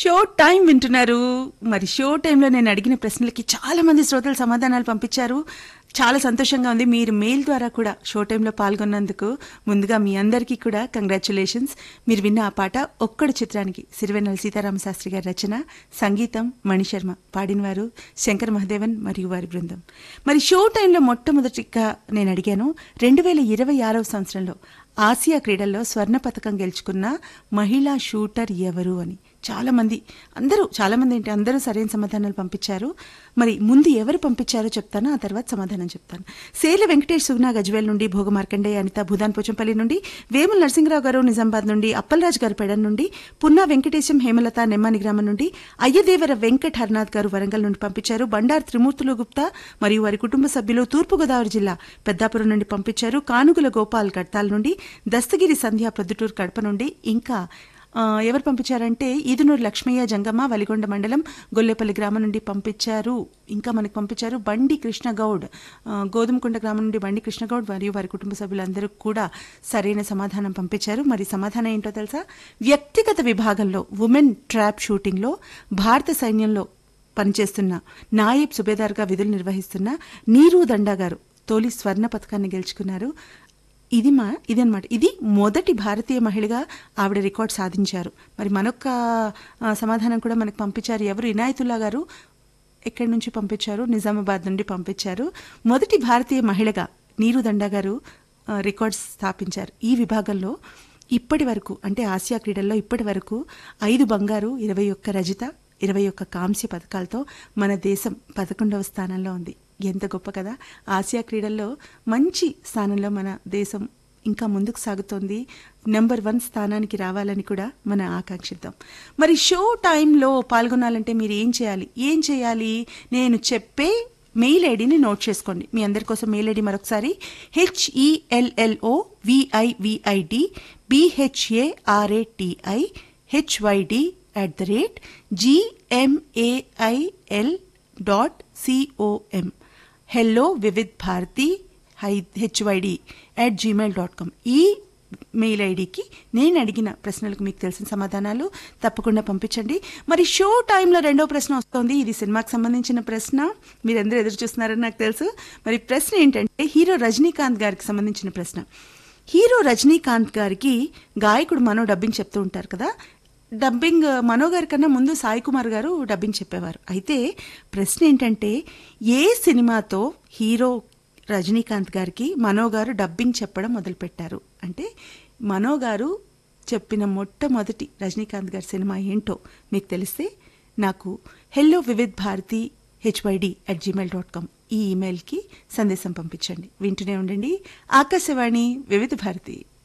show time వింటున్నారు మరి show టైంలో నేను అడిగిన ప్రశ్నలకి చాలా మంది శ్రోతలు సమాధానాలు పంపించారు చాలా సంతోషంగా ఉంది మీరు మెయిల్ ద్వారా కూడా షో టైంలో పాల్గొన్నందుకు ముందుగా మీ అందరికీ కూడా కంగ్రాచులేషన్స్ మీరు విన్న ఆ పాట ఒక్కడు చిత్రానికి సిరివెన్నెల సీతారామ శాస్త్రి గారి రచన సంగీతం మణిశర్మ పాడినవారు శంకర్ మహదేవన్ మరియు వారి బృందం మరి షో టైంలో మొట్టమొదటిగా నేను అడిగాను రెండు వేల ఇరవై ఆరవ సంవత్సరంలో ఆసియా క్రీడల్లో స్వర్ణ పథకం గెలుచుకున్న మహిళా షూటర్ ఎవరు అని చాలా మంది అందరూ చాలా మంది ఏంటి అందరూ సరైన సమాధానాలు పంపించారు మరి ముందు ఎవరు పంపించారో చెప్తాను ఆ తర్వాత సమాధానం చెప్తాను సేల వెంకటేష్ సుగుణ గజ్వేల్ నుండి భోగ మార్కండేయ అనిత భూదాన్ పోచంపల్లి నుండి వేముల నరసింహరావు గారు నిజామాబాద్ నుండి అప్పలరాజు గారు పెడన్ నుండి పున్నా వెంకటేశం హేమలత నెమ్మాని గ్రామం నుండి అయ్యదేవర వెంకట్ హర్నాథ్ గారు వరంగల్ నుండి పంపించారు బండారు త్రిమూర్తులు గుప్తా మరియు వారి కుటుంబ సభ్యులు తూర్పుగోదావరి జిల్లా పెద్దాపురం నుండి పంపించారు కానుగుల గోపాల్ కడ్తాల్ నుండి దస్తగిరి సంధ్య ప్రొద్దుటూరు కడప నుండి ఇంకా ఆ, ఎవరు పంపించారంటే ఈదునూరు లక్ష్మయ్య జంగమ్మ వలిగొండ మండలం గొల్లేపల్లి గ్రామం నుండి పంపించారు ఇంకా మనకు పంపించారు బండి కృష్ణగౌడ్ ఆ, గోధుమకొండ గ్రామం నుండి బండి కృష్ణగౌడ్ మరియు వారి కుటుంబ సభ్యులందరూ కూడా సరైన సమాధానం పంపించారు మరి సమాధానం ఏంటో తెలుసా వ్యక్తిగత విభాగంలో ఉమెన్ ట్రాప్ షూటింగ్లో భారత సైన్యంలో పనిచేస్తున్న నాయబ్ సుబేదార్గా విధులు నిర్వహిస్తున్న నీరు దండా గారు తొలి స్వర్ణ పథకాన్ని గెలుచుకున్నారు ఇది మా ఇదనమాట ఇది మొదటి భారతీయ మహిళగా ఆవిడ రికార్డ్ సాధించారు మరి మరొక ఆ, సమాధానం కూడా మనకు పంపించారు ఎవరు ఇనాయతుల్లా గారు ఎక్కడి నుంచి పంపించారు నిజామాబాద్ నుండి పంపించారు మొదటి భారతీయ మహిళగా నీరు దండా గారు ఆ, రికార్డ్స్ స్థాపించారు ఈ విభాగంలో ఇప్పటి వరకు అంటే ఆసియా క్రీడల్లో ఇప్పటి వరకు ఐదు బంగారు ఇరవై ఒక్క రజిత ఇరవై ఒక్క కాంస్య పథకాలతో మన దేశం పదకొండవ స్థానంలో ఉంది ఎంత గొప్ప కదా ఆసియా క్రీడల్లో మంచి స్థానంలో మన దేశం ఇంకా ముందుకు సాగుతోంది నెంబర్ వన్ స్థానానికి రావాలని కూడా మన ఆకాంక్షిద్దాం మరి షో టైంలో పాల్గొనాలంటే మీరు ఏం చేయాలి ఏం చేయాలి నేను చెప్పే మెయిల్ ఐడిని నోట్ చేసుకోండి మీ అందరి కోసం మెయిల్ ఐడి మరొకసారి HELLO VIVID BHARATI HYD at the rate GMAIL dot COM hello Vividh Bharati hi HYD at Gmail dot com ఈ మెయిల్ ఐడికి నేను అడిగిన ప్రశ్నలకు మీకు తెలిసిన సమాధానాలు తప్పకుండా పంపించండి మరి షో టైంలో రెండో ప్రశ్న వస్తోంది ఇది సినిమాకి సంబంధించిన ప్రశ్న మీరందరూ ఎదురు చూస్తున్నారని నాకు తెలుసు మరి ప్రశ్న ఏంటంటే హీరో రజనీకాంత్ గారికి సంబంధించిన ప్రశ్న హీరో రజనీకాంత్ గారికి గాయకుడు మనో డబ్బింగ్ చెప్తూ ఉంటారు కదా డబ్బింగ్ మనో గారి కన్నా ముందు సాయి కుమార్ గారు డబ్బింగ్ చెప్పేవారు అయితే ప్రశ్న ఏంటంటే ఏ సినిమాతో హీరో రజనీకాంత్ గారికి మనో గారు డబ్బింగ్ చెప్పడం మొదలుపెట్టారు అంటే మనో గారు చెప్పిన మొట్టమొదటి రజనీకాంత్ గారి సినిమా ఏంటో మీకు తెలిస్తే నాకు hello Vividh Bharati HYD at Gmail dot com ఈ ఈమెయిల్కి సందేశం పంపించండి వింటూనే ఉండండి ఆకాశవాణి వివిధ భారతి